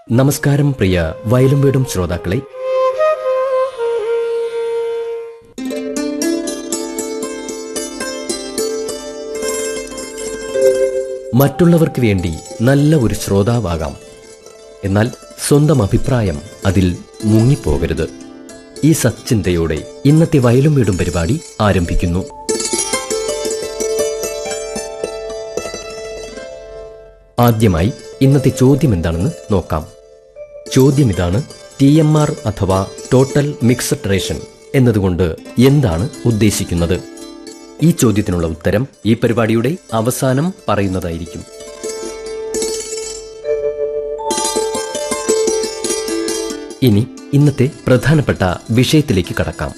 നമസ്കാരം പ്രിയ വയലും വീടും ശ്രോതാക്കളെ മറ്റുള്ളവർക്ക് വേണ്ടി നല്ല ഒരു ശ്രോതാവാകാം എന്നാൽ സ്വന്തം അഭിപ്രായം അതിൽ മുങ്ങിപ്പോകരുത് ഈ സച്ചിന്തയോടെ ഇന്നത്തെ വയലും വീടും പരിപാടി ആരംഭിക്കുന്നു ആദ്യമായി ഇന്നത്തെ ചോദ്യം എന്താണെന്ന് നോക്കാം ചോദ്യം ഇതാണ് ടി എം ആർ അഥവാ ടോട്ടൽ മിക്സഡ് റേഷൻ എന്നതുകൊണ്ട് എന്താണ് ഉദ്ദേശിക്കുന്നത് ഈ ചോദ്യത്തിനുള്ള ഉത്തരം ഈ പരിപാടിയുടെ അവസാനം പറയുന്നതായിരിക്കും ഇനി ഇന്നത്തെ പ്രധാനപ്പെട്ട വിഷയത്തിലേക്ക് കടക്കാം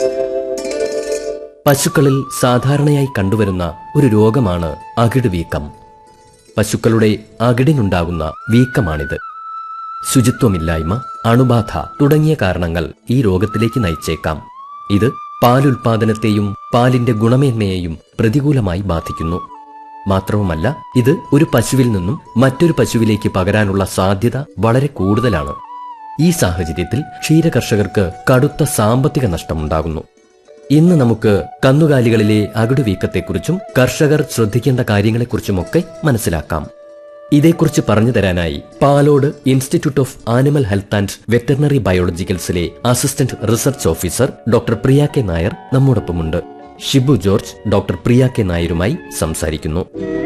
പശുക്കളിൽ സാധാരണയായി കണ്ടുവരുന്ന ഒരു രോഗമാണ് അകിട് വീക്കം പശുക്കളുടെ അകിടിനുണ്ടാകുന്ന വീക്കമാണിത് ശുചിത്വമില്ലായ്മ അണുബാധ തുടങ്ങിയ കാരണങ്ങൾ ഈ രോഗത്തിലേക്ക് നയിച്ചേക്കാം ഇത് പാലുൽപാദനത്തെയും പാലിന്റെ ഗുണമേന്മയെയും പ്രതികൂലമായി ബാധിക്കുന്നു മാത്രവുമല്ല ഇത് ഒരു പശുവിൽ നിന്നും മറ്റൊരു പശുവിലേക്ക് പകരാനുള്ള സാധ്യത വളരെ കൂടുതലാണ് ഈ സാഹചര്യത്തിൽ ക്ഷീരകർഷകർക്ക് കടുത്ത സാമ്പത്തിക നഷ്ടമുണ്ടാകുന്നു ഇന്ന് നമുക്ക് കന്നുകാലികളിലെ അകിടുവീക്കത്തെക്കുറിച്ചും കർഷകർ ശ്രദ്ധിക്കേണ്ട കാര്യങ്ങളെക്കുറിച്ചുമൊക്കെ മനസ്സിലാക്കാം ഇതേക്കുറിച്ച് പറഞ്ഞു തരാനായി Palode institute of animal health and veterinary ബയോളജിക്കൽസിലെ assistant research officer doctor Priya K Nair നമ്മോടൊപ്പമുണ്ട് Shibu George doctor Priya K നായരുമായി സംസാരിക്കുന്നു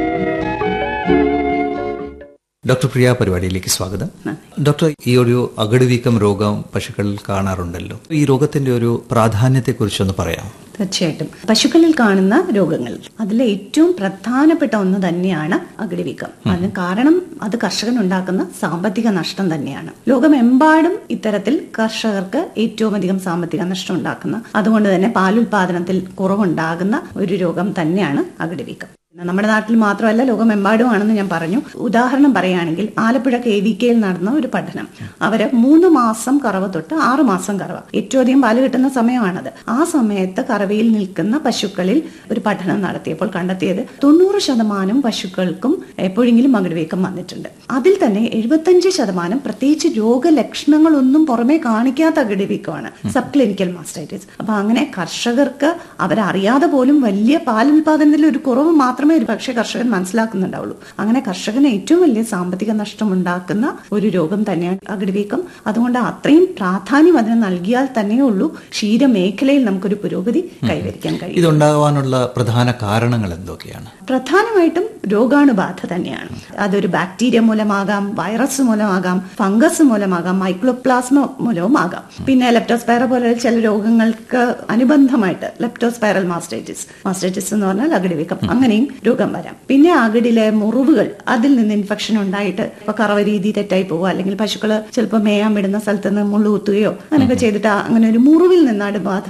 ഡോക്ടർ പ്രിയ പരിപാടിയിലേക്ക് സ്വാഗതം ഡോക്ടർ ഈ ഒരു അകടുവീക്കം രോഗം പശുക്കളിൽ കാണാറുണ്ടല്ലോ ഈ രോഗത്തിന്റെ ഒരു പ്രാധാന്യത്തെക്കുറിച്ചൊന്ന് പറയാം തീർച്ചയായിട്ടും പശുക്കളിൽ കാണുന്ന രോഗങ്ങൾ അതിൽ ഏറ്റവും പ്രധാനപ്പെട്ട ഒന്ന് തന്നെയാണ് അകിടിവീക്കം അതിന് കാരണം അത് കർഷകനുണ്ടാക്കുന്ന സാമ്പത്തിക നഷ്ടം തന്നെയാണ് ലോകമെമ്പാടും ഇത്തരത്തിൽ കർഷകർക്ക് ഏറ്റവും അധികം സാമ്പത്തിക നഷ്ടം ഉണ്ടാക്കുന്ന അതുകൊണ്ട് തന്നെ പാലുൽപാദനത്തിൽ കുറവുണ്ടാകുന്ന ഒരു രോഗം തന്നെയാണ് അകിടിവീക്കം നമ്മുടെ നാട്ടിൽ മാത്രമല്ല ലോകമെമ്പാടുമാണെന്ന് ഞാൻ പറഞ്ഞു ഉദാഹരണം പറയുകയാണെങ്കിൽ ആലപ്പുഴ കെ വി കെയിൽ നടന്ന ഒരു പഠനം അവര് മൂന്ന് മാസം കറവ തൊട്ട് ആറു മാസം കറവ ഏറ്റവും അധികം പാല് കിട്ടുന്ന സമയമാണത് ആ സമയത്ത് കറവയിൽ നിൽക്കുന്ന പശുക്കളിൽ ഒരു പഠനം നടത്തിയപ്പോൾ കണ്ടെത്തിയത് തൊണ്ണൂറ് ശതമാനം പശുക്കൾക്കും എപ്പോഴെങ്കിലും മകിടുവീക്കം വന്നിട്ടുണ്ട് അതിൽ തന്നെ എഴുപത്തഞ്ച് ശതമാനം പ്രത്യേകിച്ച് രോഗലക്ഷണങ്ങളൊന്നും പുറമേ കാണിക്കാത്ത അകിടിവീക്കമാണ് സബ് ക്ലിനിക്കൽ മാസ്റ്റൈറ്റിസ് അപ്പൊ അങ്ങനെ കർഷകർക്ക് അവരറിയാതെ പോലും വലിയ പാലുൽപാദനത്തിൽ ഒരു കുറവ് മാത്രമേ ഒരു പക്ഷേ കർഷകൻ മനസ്സിലാക്കുന്നുണ്ടാവുള്ളൂ അങ്ങനെ കർഷകന് ഏറ്റവും വലിയ സാമ്പത്തിക നഷ്ടം ഉണ്ടാക്കുന്ന ഒരു രോഗം തന്നെയാണ് അകിടിവീക്കം അതുകൊണ്ട് അത്രയും പ്രാധാന്യം അതിന് നൽകിയാൽ തന്നെയേ ഉള്ളൂ ക്ഷീരമേഖലയിൽ നമുക്കൊരു പുരോഗതി കൈവരിക്കാൻ കഴിയും ഇതുണ്ടാകാനുള്ള പ്രധാന കാരണങ്ങൾ എന്തൊക്കെയാണ് പ്രധാനമായിട്ടും രോഗാണുബാധ തന്നെയാണ് അതൊരു ബാക്ടീരിയ മൂലമാകാം വൈറസ് മൂലമാകാം ഫംഗസ് മൂലമാകാം മൈക്രോപ്ലാസ്മ മൂലവും ആകാം പിന്നെ ലെപ്റ്റോസ്പൈറ പോലെ ചില രോഗങ്ങൾക്ക് അനുബന്ധമായിട്ട് ലെപ്റ്റോസ്പൈറൽ മാസ്റ്റൈറ്റിസ് മാസ്റ്റൈറ്റിസ് എന്ന് പറഞ്ഞാൽ അകിടിവീക്കം അങ്ങനെയും രോഗം വരാം പിന്നെ അകിടിലെ മുറിവുകൾ അതിൽ നിന്ന് ഇൻഫെക്ഷൻ ഉണ്ടായിട്ട് ഇപ്പൊ കറവ രീതി തെറ്റായി പോവുക അല്ലെങ്കിൽ പശുക്കള് ചിലപ്പോൾ മേയാൻ വിടുന്ന സ്ഥലത്ത് നിന്ന് മുള്ളു കുത്തുകയോ അങ്ങനെയൊക്കെ ചെയ്തിട്ട് അങ്ങനെ ഒരു മുറിവിൽ നിന്ന് അണുബാധ